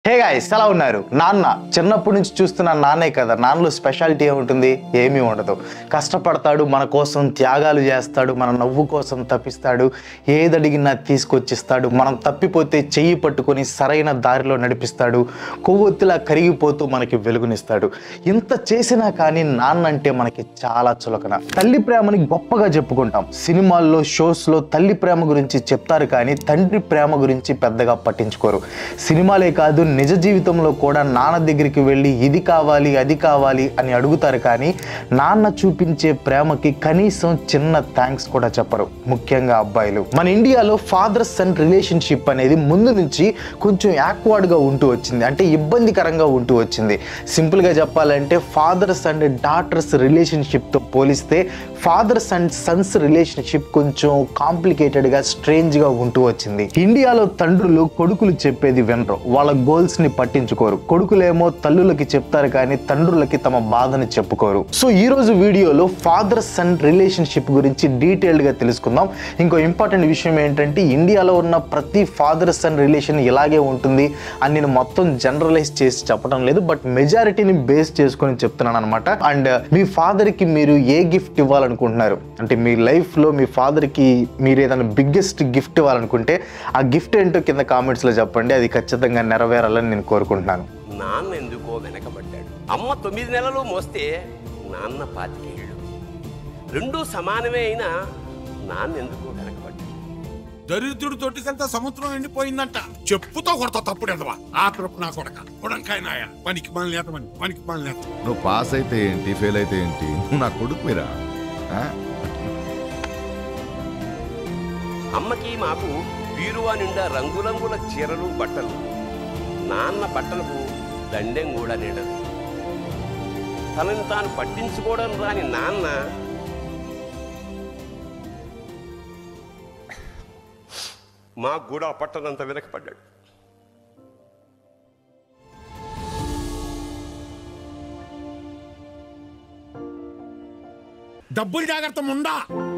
hey guys ఎలా ఉన్నారు నాన్న చిన్నప్పటి నుంచి చూస్తున్న నాన్నే కదా నాన్నలో స్పెషాలిటీ ఏముంటుంది ఏమీ ఉండదు కష్టపడతాడు మన కోసం త్యాగాలు చేస్తాడు మన నవ్వు కోసం తప్పిస్తాడు ఏది అడిగినా తీసుకొచ్చిస్తాడు మనం తప్పిపోతే చెయ్యి పట్టుకొని సరైన దారిలో నడిపిస్తాడు కొవ్వొత్తిలా కరిగిపోతూ మనకి వెలుగునిస్తాడు ఇంత చేసినా కానీ నాన్న అంటే మనకి చాలా చులకన తల్లి ప్రేమని గొప్పగా చెప్పుకుంటాం సినిమాల్లో షోస్లో తల్లి ప్రేమ గురించి చెప్తారు కానీ తండ్రి ప్రేమ గురించి పెద్దగా పట్టించుకోరు సినిమాలే కాదు నిజ జీవితంలో కూడా నాన్న దగ్గరికి వెళ్ళి ఇది కావాలి అది కావాలి అని అడుగుతారు కానీ నాన్న చూపించే ప్రేమకి కనీసం చిన్న థ్యాంక్స్ కూడా చెప్పరు ముఖ్యంగా అబ్బాయిలు మన ఇండియాలో ఫాదర్ సన్ రిలేషన్షిప్ అనేది ముందు నుంచి కొంచెం awkward గా ఉంటూ వచ్చింది అంటే ఇబ్బందికరంగా ఉంటూ వచ్చింది సింపుల్గా చెప్పాలంటే ఫాదర్స్ అండ్ డాటర్స్ రిలేషన్షిప్తో పోలిస్తే ఫాదర్స్ అండ్ సన్స్ రిలేషన్షిప్ కొంచెం కాంప్లికేటెడ్గా స్ట్రేంజ్గా ఉంటూ వచ్చింది ఇండియాలో తండ్రులు కొడుకులు చెప్పేది వినరు వాళ్ళ గోల్స్ని పట్టించుకోరు కొడుకులేమో తల్లులకి చెప్తారు కానీ తండ్రులకి తమ బాధని చెప్పుకోరు సో ఈ రోజు వీడియోలో ఫాదర్ సన్ రిలేషన్షిప్ గురించి డీటెయిల్డ్గా తెలుసుకుందాం ఇంకో ఇంపార్టెంట్ విషయం ఏంటంటే ఇండియాలో ఉన్న ప్రతి ఫాదర్ సన్ రిలేషన్ ఇలాగే ఉంటుంది అని నేను మొత్తం జనరలైజ్ చేసి చెప్పడం లేదు బట్ మెజారిటీని బేస్ చేసుకొని చెప్తున్నాను అనమాట అండ్ మీ ఫాదర్కి మీరు ఏ గిఫ్ట్ ఇవ్వాలనుకుంటున్నారు అంటే మీ లైఫ్లో మీ ఫాదర్కి మీరు ఏదైనా బిగ్గెస్ట్ గిఫ్ట్ ఇవ్వాలనుకుంటే ఆ గిఫ్ట్ ఏంటో కింద కామెంట్స్లో చెప్పండి అది ఖచ్చితంగా నెరవేరాలని నేను కోరుకుంటున్నాను నాన్న ఎందుకో వెనకబడ్డాడు అమ్మ తొమ్మిది నెలలు మోస్తే నాన్న పాతికేళ్ళు రెండూ సమానమే అయినా నాన్న ఎందుకో వెనకబడ్డాడు దరిద్రుడు తొట్టికంతా సముద్రం ఎండిపోయిందంట చెప్పుతో కొడతా తప్పుడు ఎదవా ఆ తరపు నా కొడక ఉడంకాయ నాయ పనికి పని లేతమని పనికి పని లేత నువ్వు పాస్ అయితే ఏంటి ఫెయిల్ అయితే ఏంటి నువ్వు నా కొడుకు మీరా అమ్మకి మాకు బీరువా నిండా రంగురంగుల చీరలు బట్టలు నాన్న బట్టలకు దండెం కూడా నిండదు తనని తాను పట్టించుకోవడం రాని నాన్న మాకు కూడా పట్టనంత వెనకపడ్డాడు డబ్బులు జాగ్రత్త ముండా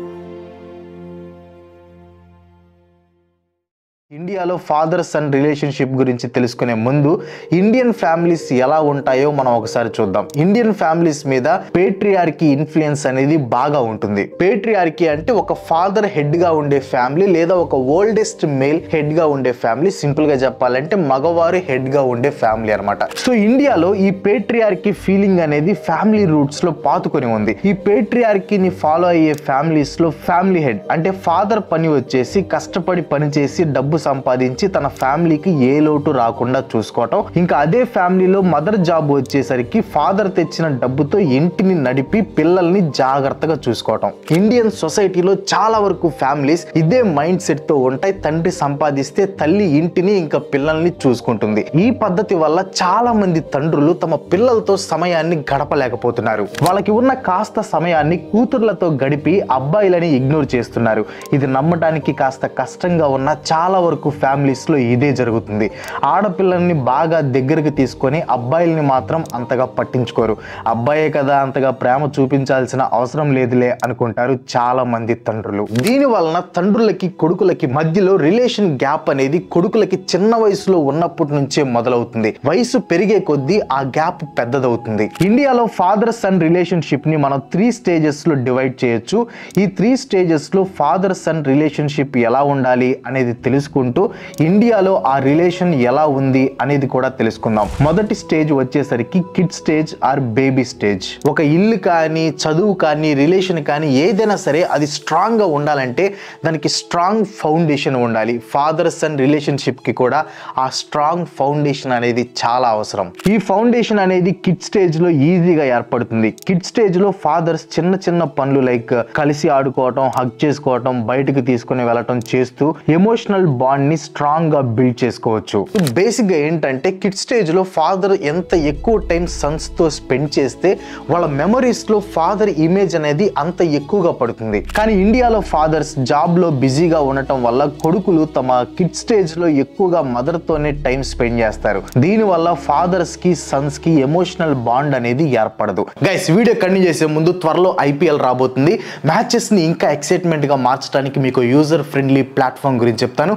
ఇండియాలో ఫాదర్ సన్ రిలేషన్షిప్ గురించి తెలుసుకునే ముందు ఇండియన్ ఫ్యామిలీస్ ఎలా ఉంటాయో మనం ఒకసారి చూద్దాం ఇండియన్ ఫ్యామిలీస్ మీద పేట్రియార్కి ఇన్ఫ్లుయెన్స్ అనేది బాగా ఉంటుంది పేట్రియార్కి అంటే ఒక ఫాదర్ హెడ్ గా ఉండే ఫ్యామిలీ లేదా ఒక ఓల్డెస్ట్ మేల్ హెడ్ గా ఉండే ఫ్యామిలీ సింపుల్ గా చెప్పాలంటే మగవారు హెడ్ గా ఉండే ఫ్యామిలీ అన్నమాట సో ఇండియాలో ఈ పేట్రియార్కి ఫీలింగ్ అనేది ఫ్యామిలీ రూట్స్ లో పాతుకొని ఉంది ఈ పేట్రియార్కీని ఫాలో అయ్యే ఫ్యామిలీస్ లో ఫ్యామిలీ హెడ్ అంటే ఫాదర్ పని వచ్చేసి కష్టపడి పని చేసి డబ్బు సంపాదించి తన ఫ్యామిలీకి ఏ లోటు రాకుండా చూసుకోవటం ఇంకా అదే ఫ్యామిలీలో మదర్ జాబ్ వచ్చేసరికి ఫాదర్ తెచ్చిన డబ్బుతో ఇంటిని నడిపి పిల్లల్ని జాగ్రత్తగా చూసుకోవటం ఇండియన్ సొసైటీలో చాలా వరకు ఫ్యామిలీస్ ఇదే మైండ్ సెట్ తో ఉంటాయి తండ్రి సంపాదిస్తే తల్లి ఇంటిని ఇంకా పిల్లల్ని చూసుకుంటుంది ఈ పద్ధతి వల్ల చాలా మంది తండ్రులు తమ పిల్లలతో సమయాన్ని గడపలేకపోతున్నారు వాళ్ళకి ఉన్న కాస్త సమయాన్ని కూతుర్లతో గడిపి అబ్బాయిలని ఇగ్నోర్ చేస్తున్నారు ఇది నమ్మటానికి కాస్త కష్టంగా ఉన్న చాలా వరకు ఫ్యామిలీస్ లో ఇదే జరుగుతుంది ఆడపిల్లల్ని బాగా దగ్గరికి తీసుకొని అబ్బాయిల్ని మాత్రం అంతగా పట్టించుకోరు అబ్బాయే కదా అంతగా ప్రేమ చూపించాల్సిన అవసరం లేదులే అనుకుంటారు చాలా మంది తండ్రులు దీని వలన తండ్రులకి కొడుకులకి మధ్యలో రిలేషన్ గ్యాప్ అనేది కొడుకులకి చిన్న వయసులో ఉన్నప్పటి నుంచే మొదలవుతుంది వయసు పెరిగే కొద్దీ ఆ గ్యాప్ పెద్దదవుతుంది ఇండియాలో ఫాదర్ సన్ రిలేషన్షిప్ ని మనం త్రీ స్టేజెస్ లో డివైడ్ చేయొచ్చు ఈ త్రీ స్టేజెస్ లో ఫాదర్ సన్ రిలేషన్షిప్ ఎలా ఉండాలి అనేది తెలుసుకుంటూ ఇండియాలో ఆ రిలేషన్ ఎలా ఉంది అనేది కూడా తెలుసుకుందాం మొదటి స్టేజ్ వచ్చేసరికి kid stage or baby stage ఒక ఇల్లు కానీ చదువు కానీ రిలేషన్ కానీ ఏదైనా సరే అది స్ట్రాంగ్ గా ఉండాలంటే దానికి స్ట్రాంగ్ ఫౌండేషన్ ఉండాలి ఫాదర్ సన్ రిలేషన్షిప్ కి కూడా ఆ స్ట్రాంగ్ ఫౌండేషన్ అనేది చాలా అవసరం ఈ ఫౌండేషన్ అనేది కిడ్ స్టేజ్ లో ఈజీగా ఏర్పడుతుంది కిడ్ స్టేజ్ లో ఫాదర్స్ చిన్న చిన్న పనులు లైక్ కలిసి ఆడుకోవటం హగ్ చేసుకోవటం బయటకు తీసుకుని వెళ్ళటం చేస్తూ ఎమోషనల్ బాండ్ ని స్ట్రాంగ్ గా బిల్డ్ చేసుకోవచ్చు బేసిక్ గా ఏంటంటే కిడ్ స్టేజ్ లో ఫాదర్ ఎంత ఎక్కువ టైం సన్స్ తో స్పెండ్ చేస్తే వాళ్ళ మెమరీస్ లో ఫాదర్ ఇమేజ్ అనేది అంత ఎక్కువగా పడుతుంది కానీ ఇండియాలో ఫాదర్స్ జాబ్ లో బిజీగా ఉండటం వల్ల కొడుకులు తమ కిడ్ స్టేజ్ లో ఎక్కువగా మదర్ తోనే టైం స్పెండ్ చేస్తారు దీని వల్ల ఫాదర్స్ కి సన్స్ కి ఎమోషనల్ బాండ్ అనేది ఏర్పడదు గైస్ వీడియో కంటిన్యూ చేసే ముందు త్వరలో ఐపీఎల్ రాబోతుంది మ్యాచెస్ ని ఇంకా ఎక్సైట్మెంట్ గా మార్చడానికి మీకు యూజర్ ఫ్రెండ్లీ ప్లాట్ఫామ్ గురించి చెప్తాను ఇది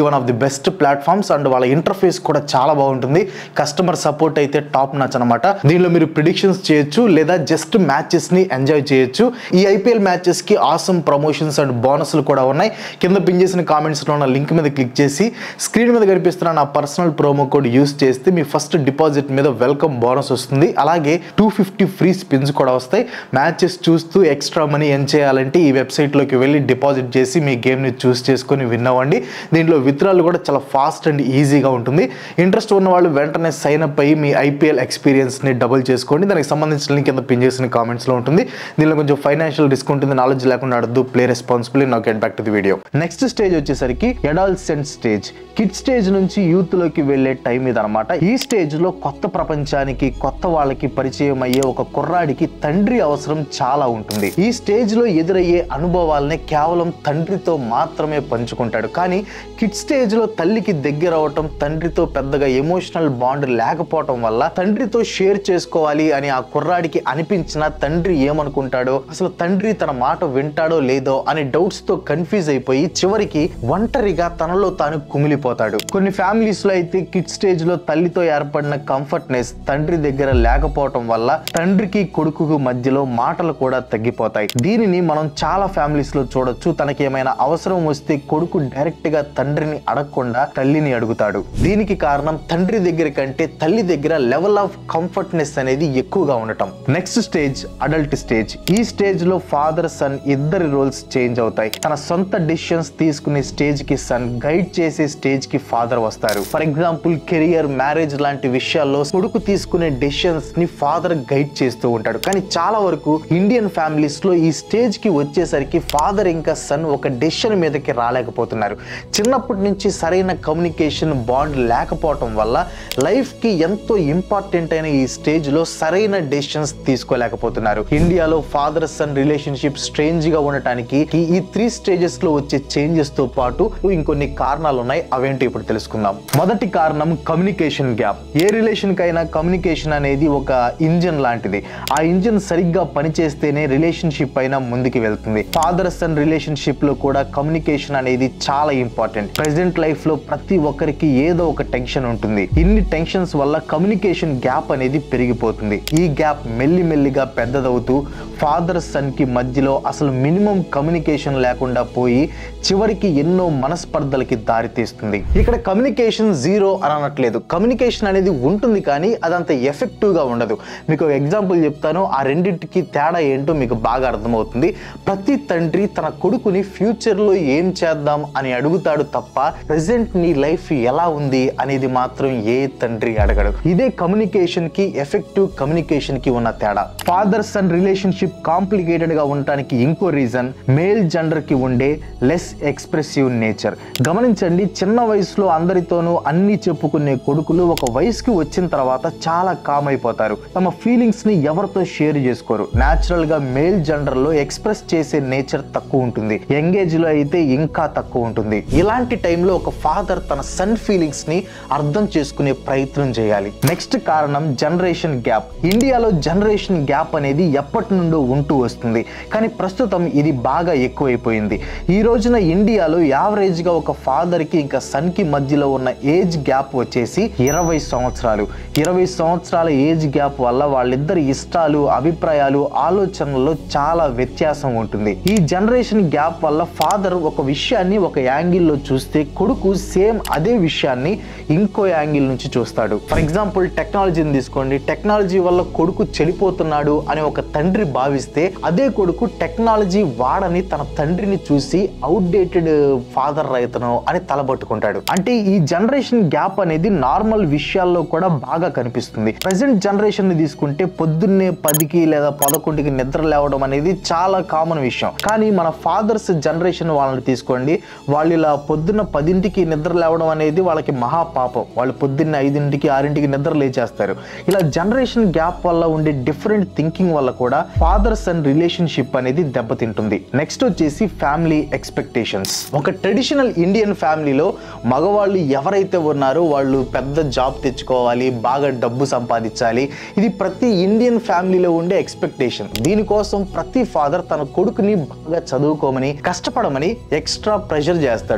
one of the best platforms and వాళ్ళ ఇంటర్ఫేస్ కూడా చాలా బాగుంటుంది కస్టమర్ సపోర్ట్ అయితే టాప్ నచ్ అనమాట దీనిలో మీరు ప్రిడిక్షన్స్ చేయొచ్చు లేదా జస్ట్ మ్యాచెస్ ని ఎంజాయ్ చేయొచ్చు ఈ ఐపీఎల్ మ్యాచెస్ కి ఆసమ్ ప్రమోషన్స్ అండ్ బోనస్లు కూడా ఉన్నాయి కింద పిన్ చేసిన కామెంట్స్ లో ఉన్న లింక్ మీద క్లిక్ చేసి స్క్రీన్ మీద కనిపిస్తున్న నా పర్సనల్ ప్రోమో కోడ్ యూస్ చేస్తే మీ ఫస్ట్ డిపాజిట్ మీద వెల్కమ్ బోనస్ వస్తుంది అలాగే టూ ఫిఫ్టీ ఫ్రీ స్పిన్స్ కూడా వస్తాయి మ్యాచెస్ చూస్తూ ఎక్స్ట్రా మనీ ఎన్ చేయాలంటే ఈ వెబ్సైట్లోకి వెళ్ళి డిపాజిట్ చేసి మీ గేమ్ని చూస్ చేసుకొని విన్ అవ్వండి దీంట్లో విత్డ్రాల్ కూడా చాలా ఫాస్ట్ అండ్ ఈజీగా ఉంటుంది ఇంట్రెస్ట్ ఉన్న వాళ్ళు వెంటనే సైన్ అప్ అయ్యి మీ ఐపీఎల్ ఎక్స్పీరియన్స్ని డబుల్ చేసుకోండి దానికి సంబంధించిన లింక్ కింద పిన్ చేసిన కామెంట్స్లో ఉంటుంది దీనిలో కొంచెం ఫైనాన్షియల్ రిస్క్ ఉంటుంది నాలెడ్జ్ లేకుండా అడద్దు ప్లే రెస్పాన్సిబుల్ నాకు get back to the video next stage వచ్చేసరికి ఎడాల్సెంట్ స్టేజ్ కిడ్ స్టేజ్ నుంచి యూత్ లోకి వెళ్ళే టైం ఇది అనమాట ఈ స్టేజ్ లో కొత్త ప్రపంచానికి కొత్త వాళ్ళకి పరిచయం అయ్యే ఒక కుర్రాడికి తండ్రి అవసరం చాలా ఉంటుంది ఈ స్టేజ్ లో ఎదురయ్యే అనుభవాల్ని కేవలం తండ్రితో మాత్రమే పంచుకుంటాడు కానీ కిడ్ స్టేజ్ లో తల్లికి దగ్గర అవటం తండ్రితో పెద్దగా ఎమోషనల్ బాండ్ లేకపోవటం వల్ల తండ్రితో షేర్ చేసుకోవాలి అని ఆ కుర్రాడికి అనిపించిన తండ్రి ఏమనుకుంటాడో అసలు తండ్రి తన మాట వింటాడో లేదో అని డౌట్స్ తో కన్ఫ్యూజ్ అయిపోయి చివరికి ఒంటరిగా తనలో తాను కుమిలిపోతాడు కొన్ని ఫ్యామిలీస్ లో అయితే కిడ్ స్టేజ్ లో తల్లితో ఏర్పడిన కంఫర్ట్నెస్ తండ్రి దగ్గర లేకపోవటం వల్ల తండ్రికి కొడుకుకు మధ్యలో మాటలు కూడా తగ్గిపోతాయి దీనిని మనం చాలా ఫ్యామిలీస్ లో చూడొచ్చు తనకి ఏమైనా అవసరం వస్తే కొడుకు డైరెక్ట్ గా తండ్రిని అడగకుండా తల్లిని అడుగుతాడు దీనికి కారణం తండ్రి దగ్గర కంటే తల్లి దగ్గర లెవెల్ ఆఫ్ కంఫర్ట్నెస్ అనేది ఎక్కువగా ఉండటం నెక్స్ట్ స్టేజ్ అడల్ట్ స్టేజ్ ఈ స్టేజ్ లో ఫాదర్ సన్ ఇద్దరి రోల్స్ చేంజ్ అవుతాయి తన సొంత డిసిషన్స్ తీసుకునే స్టేజ్ కి సన్ గైడ్ చేసే స్టేజ్ కి ఫాదర్ వస్తారు ఫర్ ఎగ్జాంపుల్ కెరియర్ మ్యారేజ్ లాంటి విషయాల్లో కొడుకు తీసుకునే డెసిషన్స్ ని ఫాదర్ గైడ్ చేస్తూ ఉంటాడు కానీ చాలా వరకు ఇండియన్ ఫ్యామిలీస్ లో ఈ స్టేజ్ కి వచ్చేసరికి ఫాదర్ ఇంకా సన్ ఒక డెసిషన్ మీదకి రాలేకపోతున్నారు చిన్నప్పటి నుంచి సరైన కమ్యూనికేషన్ బాండ్ లేకపోవటం వల్ల లైఫ్ కి ఎంతో ఇంపార్టెంట్ అయిన ఈ స్టేజ్ లో సరైన డెసిషన్స్ తీసుకోలేకపోతున్నారు ఇండియాలో ఫాదర్ సన్ రిలేషన్షిప్ స్ట్రేంజ్ గా ఉండటానికి ఈ- ఈ త్రీ స్టేజెస్ లో వచ్చే చేంజెస్ తో పాటు ఇంకొన్ని కారణాలు ఉన్నాయి అవేంటో ఇప్పుడు తెలుసుకుందాం మొదటి కారణం కమ్యూనికేషన్ గ్యాప్ ఏ రిలేషన్ కైనా కమ్యూనికేషన్ అనేది ఒక ఇంజిన్ లాంటిది ఆ ఇంజిన్ సరిగ్గా పనిచేస్తేనే రిలేషన్షిప్ అయినా ముందుకు వెళ్తుంది ఫాదర్ సన్ రిలేషన్షిప్ లో కూడా కమ్యూనికేషన్ అనేది చాలా ఇంపార్టెంట్ ప్రెసెంట్ లైఫ్ లో ప్రతి ఒక్కరికి ఏదో ఒక టెన్షన్ ఉంటుంది ఇన్ని టెన్షన్స్ వల్ల కమ్యూనికేషన్ గ్యాప్ అనేది పెరిగిపోతుంది ఈ గ్యాప్ మెల్లి మెల్లిగా పెద్దదవుతూ ఫాదర్ సన్ కి మధ్యలో అసలు మినిమం కమ్యూనికేషన్ లేకుండా పోయి చివరికి ఎన్నో మనస్పర్ధలకి దారితీస్తుంది ఇక్కడ కమ్యూనికేషన్ జీరో అని అనట్లేదు కమ్యూనికేషన్ అనేది ఉంటుంది కానీ అదంత ఎఫెక్టివ్ గా ఉండదు మీకు ఒక ఎగ్జాంపుల్ చెప్తాను ఆ రెండింటికి తేడా ఏంటో మీకు బాగా అర్థమవుతుంది ప్రతి తండ్రి తన కొడుకుని ఫ్యూచర్ లో ఏం చేద్దాం అని అడుగుతాడు తప్ప ప్రెసెంట్ నీ లైఫ్ ఎలా ఉంది అనేది మాత్రం ఏ తండ్రి అడగడు ఇదే కమ్యూనికేషన్ కి ఎఫెక్టివ్ కమ్యూనికేషన్ కి ఉన్న తేడా ఫాదర్ సన్ రిలేషన్షిప్ కాంప్లికేటెడ్ గా ఉండటానికి ఇంకో రీజన్ మేల్ జెండర్ కి ఉండే లెస్ ఎక్స్ప్రెసివ్ నేచర్ గమనించండి చిన్న వయసులో అందరితోనూ అన్ని చెప్పుకునే కొడుకులు ఒక వయసుకి వచ్చిన తర్వాత చాలా కామ్ అయిపోతారు తమ ఫీలింగ్స్ ని ఎవరితో షేర్ చేసుకోరు నేచురల్ గా మేల్ జెండర్ లో ఎక్స్ప్రెస్ చేసే నేచర్ తక్కువ ఉంటుంది యంగేజ్ లో అయితే ఇంకా తక్కువ ఉంటుంది ఇలాంటి టైంలో ఒక ఫాదర్ తన సన్ ఫీలింగ్స్ ని అర్థం చేసుకునే ప్రయత్నం చేయాలి నెక్స్ట్ కారణం జనరేషన్ గ్యాప్ ఇండియాలో జనరేషన్ గ్యాప్ అనేది ఎప్పటి నుండో ఉంటూ వస్తుంది కానీ ప్రస్తుతం ఇది బాగా ఎక్కువైపోయింది ఈ రోజున ఇండియాలో యావరేజ్ గా ఒక ఫాదర్ కి ఇంకా సన్ కి మధ్యలో ఉన్న ఏజ్ గ్యాప్ వచ్చేసి ఇరవై సంవత్సరాలు ఇరవై సంవత్సరాల ఏజ్ గ్యాప్ వల్ల వాళ్ళిద్దరి ఇష్టాలు అభిప్రాయాలు ఆలోచనల్లో చాలా వ్యత్యాసం ఉంటుంది ఈ జనరేషన్ గ్యాప్ వల్ల ఫాదర్ ఒక విషయాన్ని ఒక యాంగిల్లో చూస్తే కొడుకు సేమ్ అదే విషయాన్ని ఇంకో యాంగిల్ నుంచి చూస్తాడు ఫర్ ఎగ్జాంపుల్ టెక్నాలజీని తీసుకోండి టెక్నాలజీ వల్ల కొడుకు చెడిపోతున్నాడు అని ఒక తండ్రి భావిస్తే అదే కొడుకు టెక్నాలజీ వాడని తన తండ్రిని చూసి అవుట్డేటెడ్ ఫాదర్ రైతను అని తలబట్టుకుంటాడు అంటే ఈ జనరేషన్ గ్యాప్ అనేది నార్మల్ విషయాల్లో కూడా బాగా కనిపిస్తుంది ప్రజెంట్ జనరేషన్ ని తీసుకుంటే పొద్దున్నే పదికి లేదా పదకొండుకి నిద్ర లేవడం అనేది చాలా కామన్ విషయం కానీ మన ఫాదర్స్ జనరేషన్ వాళ్ళని తీసుకోండి వాళ్ళు ఇలా పొద్దున్న పదింటికి నిద్ర లేవడం అనేది వాళ్ళకి మహాపాపం వాళ్ళు పొద్దున్న ఐదింటికి ఆరింటికి నిద్ర లేచేస్తారు ఇలా జనరేషన్ గ్యాప్ వల్ల ఉండే డిఫరెంట్ థింకింగ్ వల్ల కూడా ఫాదర్స్ అండ్ రిలేషన్షిప్ అనేది దెబ్బతింటుంది నెక్స్ట్ వచ్చేసి ఫ్యామిలీ ఎక్స్పెక్టేషన్స్ ఒక ట్రెడిషనల్ ఇండియన్ ఫ్యామిలీలో మగవాళ్ళు ఎవరైతే ఉన్నారో వాళ్ళు పెద్ద జాబ్ తెచ్చుకోవాలి బాగా డబ్బు సంపాదించాలి ఇది ప్రతి ఇండియన్ ఫ్యామిలీలో ఉండే ఎక్స్పెక్టేషన్ దీనికోసం ప్రతి ఫాదర్ తన కొడుకుని బాగా చదువుకోమని కష్టపడమని ఎక్స్ట్రా ప్రెషర్ చేస్తాడు ఈ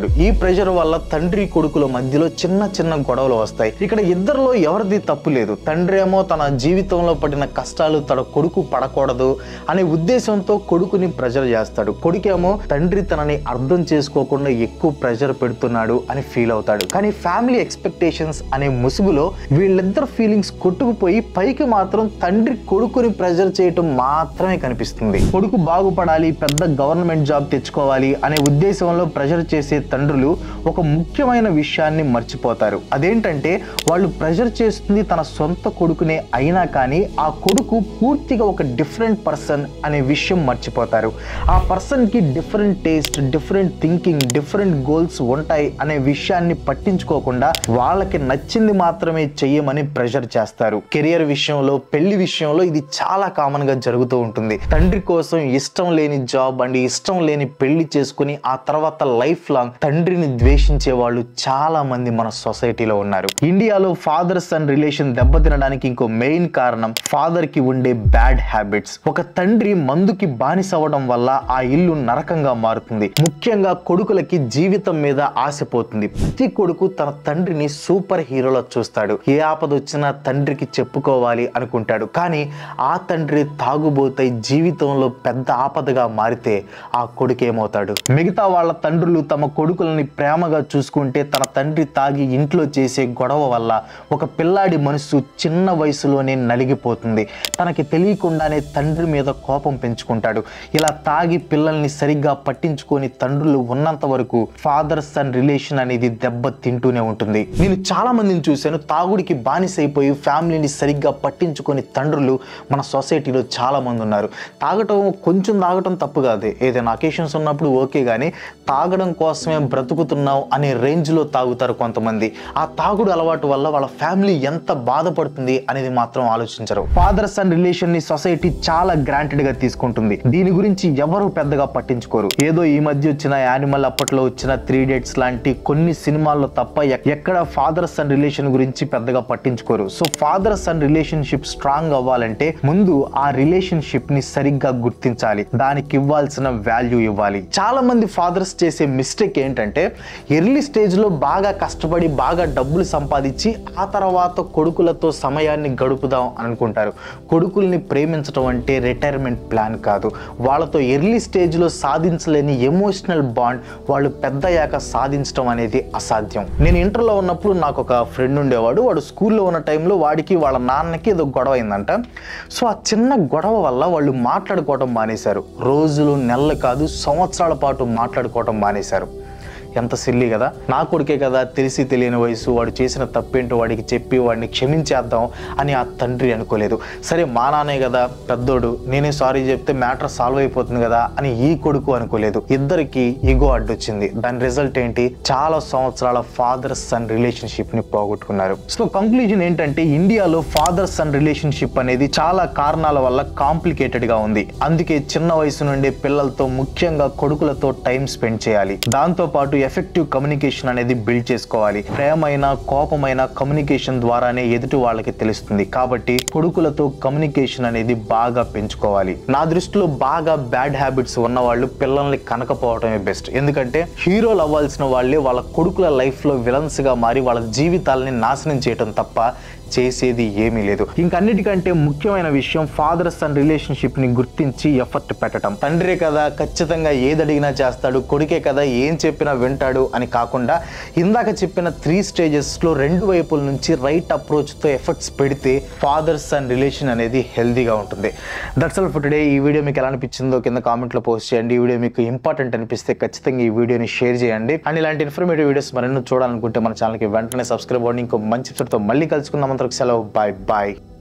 ప్రెషర్ వల్ల తండ్రి కొడుకుల మధ్యలో చిన్న చిన్న గొడవలు వస్తాయి ఇక్కడ ఇద్దరిలో ఎవరిది తప్పు లేదు తండ్రి ఏమో తన జీవితంలో పడిన కష్టాలు తన కొడుకు పడకూడదు అనే ఉద్దేశంతో కొడుకుని ప్రెషర్ చేస్తాడు కొడుకేమో తండ్రి తనని అర్థం చేసుకోకుండా ఎక్కువ ప్రెషర్ పెడుతున్నాడు అని ఫీల్ అవుతాడు కానీ ఫ్యామిలీ ఎక్స్పెక్టేషన్స్ అనే ముసుగులో వీళ్ళిద్దరు ఫీలింగ్స్ కొట్టుకుపోయి పైకి మాత్రం తండ్రి కొడుకుని ప్రెషర్ చేయటం మాత్రమే కనిపిస్తుంది కొడుకు బాగుపడాలి పెద్ద గవర్నమెంట్ జాబ్ తెచ్చుకోవాలి అనే ఉద్దేశంలో ప్రెషర్ చేసే తండ్రులు ఒక ముఖ్యమైన విషయాన్ని మర్చిపోతారు అదేంటంటే వాళ్ళు ప్రెషర్ చేస్తుంది తన సొంత కొడుకునే అయినా కానీ ఆ కొడుకు పూర్తిగా ఒక డిఫరెంట్ పర్సన్ అనే విషయం మర్చిపోతారు ఆ పర్సన్కి different taste different thinking different goals ఉంటాయి అనే విషయాన్ని పట్టించుకోకుండా వాళ్ళకి నచ్చింది మాత్రమే చెయ్యమని ప్రెషర్ చేస్తారు కెరియర్ విషయంలో పెళ్లి విషయంలో ఇది చాలా కామన్ గా జరుగుతూ ఉంటుంది తండ్రి కోసం ఇష్టం లేని జాబ్ అండ్ ఇష్టం లేని పెళ్లి చేసుకుని ఆ తర్వాత లైఫ్ లాంగ్ తండ్రిని ద్వేషించే వాళ్ళు చాలా మంది మన సొసైటీలో ఉన్నారు ఇండియాలో ఫాదర్ సన్ రిలేషన్ దెబ్బతినడానికి ఇంకో మెయిన్ కారణం ఫాదర్ కి ఉండే బ్యాడ్ హ్యాబిట్స్ ఒక తండ్రి మందుకి బానిస అవ్వడం వల్ల ఆ ఇల్లు నరకంగా మారుతుంది ముఖ్యంగా కొడుకులకి జీవితం మీద ఆశ పోతుంది ప్రతి కొడుకు తన తండ్రిని సూపర్ హీరోలో చూస్తాడు ఏ ఆపద వచ్చినా తండ్రికి చెప్పుకోవాలి అనుకుంటాడు కానీ ఆ తండ్రి తాగుబోతాయి జీవితంలో పెద్ద ఆపదగా మారితే ఆ కొడుకు ఏమవుతాడు మిగతా వాళ్ళ తండ్రులు తమ కొడుకులని ప్రేమగా చూసుకుంటే తన తండ్రి తాగి ఇంట్లో చేసే గొడవ వల్ల ఒక పిల్లాడి మనసు చిన్న వయసులోనే నలిగిపోతుంది తనకి తెలియకుండానే తండ్రి మీద కోపం పెంచుకుంటాడు ఇలా తాగి పిల్లల్ని సరిగ్గా పట్టించుకొని తండ్రులు ఉన్నంత వరకు ఫాదర్ సన్ రిలేషన్ అనేది దెబ్బ తింటూనే ఉంటుంది నేను చాలా మందిని చూశాను తాగుడికి బానిస అయిపోయి ఫ్యామిలీని సరిగ్గా పట్టించుకొని తండ్రులు మన సొసైటీలో చాలా మంది ఉన్నారు తాగటం కొంచెం తాగటం తప్పు కాదు ఏదైనా అకేషన్స్ ఉన్నప్పుడు ఓకే కానీ తాగడం కోసమే బ్రతుకుతున్నావు అనే రేంజ్లో తాగుతారు కొంతమంది ఆ తాగుడు అలవాటు వల్ల వాళ్ళ ఫ్యామిలీ ఎంత బాధపడుతుంది అనేది మాత్రం ఆలోచించరు ఫాదర్ సన్ రిలేషన్ ని సొసైటీ చాలా గ్రాంటెడ్ గా తీసుకుంటుంది దీని గురించి ఎవరు పెద్దగా పట్టించుకోరు ఏదో ఈ మధ్య వచ్చిన యానిమల్ అప్పట్లో వచ్చిన త్రీ డేట్స్ లాంటి కొన్ని సినిమాల్లో తప్ప ఎక్- ఎక్కడ ఫాదర్ సన్ రిలేషన్ గురించి పెద్దగా పట్టించుకోరు so father son relationship strong అవ్వాలంటే ముందు ఆ రిలేషన్షిప్ ని సరిగ్గా గుర్తించాలి దానికి ఇవ్వాల్సిన వాల్యూ ఇవ్వాలి చాలా మంది ఫాదర్స్ చేసే మిస్టేక్ ఏంటంటే ఎర్లీ స్టేజ్ లో బాగా కష్టపడి బాగా డబ్బులు సంపాదించి ఆ తర్వాత కొడుకులతో సమయాన్ని గడుపుదాం అని అనుకుంటారు కొడుకుల్ని ప్రేమించడం అంటే రిటైర్మెంట్ ప్లాన్ కాదు వాళ్ళతో ఎర్లీ స్టేజ్లో సాధించలేని ఎమోషనల్ బాండ్ వాళ్ళు పెద్దయ్యాక సాధించడం అనేది అసాధ్యం నేను ఇంటర్లో ఉన్నప్పుడు నాకు ఒక ఫ్రెండ్ ఉండేవాడు వాడు స్కూల్లో ఉన్న టైంలో వాడికి వాళ్ళ నాన్నకి ఏదో గొడవ అయిందంట సో ఆ చిన్న గొడవ వల్ల వాళ్ళు మాట్లాడుకోవడం మానేశారు రోజులు నెలలు కాదు సంవత్సరాల పాటు మాట్లాడుకోవడం మానేశారు ఎంత సిల్లి కదా నా కొడుకే కదా తెలిసి తెలియని వయసు వాడు చేసిన తప్పేంటో వాడికి చెప్పి వాడిని క్షమించేద్దాం అని ఆ తండ్రి అనుకోలేదు సరే మా నాన్నే కదా పెద్దోడు నేనే సారీ చెప్తే మ్యాటర్ సాల్వ్ అయిపోతుంది కదా అని ఈ కొడుకు అనుకోలేదు ఇద్దరికి ఈగో అడ్డొచ్చింది దాని రిజల్ట్ ఏంటి చాలా సంవత్సరాల ఫాదర్ సన్ రిలేషన్షిప్ ని పోగొట్టుకున్నారు సో కంక్లూజన్ ఏంటంటే ఇండియాలో ఫాదర్ సన్ రిలేషన్షిప్ అనేది చాలా కారణాల వల్ల కాంప్లికేటెడ్ గా ఉంది అందుకే చిన్న వయసు నుండి పిల్లలతో ముఖ్యంగా కొడుకులతో టైం స్పెండ్ చేయాలి దాంతో పాటు ఎఫెక్టివ్ కమ్యూనికేషన్ అనేది బిల్డ్ చేసుకోవాలి ప్రేమైన కోపమైన కమ్యూనికేషన్ ద్వారానే ఎదుటి వాళ్ళకి తెలుస్తుంది కాబట్టి కొడుకులతో కమ్యూనికేషన్ అనేది బాగా పెంచుకోవాలి నా దృష్టిలో బాగా బ్యాడ్ హ్యాబిట్స్ ఉన్న వాళ్ళు పిల్లల్ని కనకపోవడమే బెస్ట్ ఎందుకంటే హీరోలు అవ్వాల్సిన వాళ్ళే వాళ్ళ కొడుకుల లైఫ్ లో విలన్స్ గా మారి వాళ్ళ జీవితాలని నాశనం చేయడం తప్ప చేసేది ఏమీ లేదు ఇంకన్నిటికంటే ముఖ్యమైన విషయం ఫాదర్ సన్ రిలేషన్షిప్ ని గుర్తించి ఎఫర్ట్ పెట్టడం తండ్రే కదా ఖచ్చితంగా ఏది అడిగినా చేస్తాడు కొడుకే కదా ఏం చెప్పినా వింటాడు అని కాకుండా ఇందాక చెప్పిన త్రీ స్టేజెస్ లో రెండు వైపుల నుంచి రైట్ అప్రోచ్ తో ఎఫర్ట్స్ పెడితే ఫాదర్ సన్ రిలేషన్ అనేది హెల్దీగా ఉంటుంది దట్స్ ఆల్ ఫర్ టుడే ఈ వీడియో మీకు ఎలా అనిపించిందో కింద కామెంట్ లో పోస్ట్ చేయండి ఈ వీడియో మీకు ఇంపార్టెంట్ అనిపిస్తే ఖచ్చితంగా ఈ వీడియోని షేర్ చేయండి అండ్ ఇలాంటి ఇన్ఫర్మేటివ్ వీడియోస్ మరెన్నో చూడాలనుకుంటే మన ఛానల్కి వెంటనే సబ్స్క్రైబ్ అవ్వండి ఇంకో మంచి episode తో మళ్ళీ కలుసుకుందాం అంతవరకు సెలవు బాయ్ బాయ్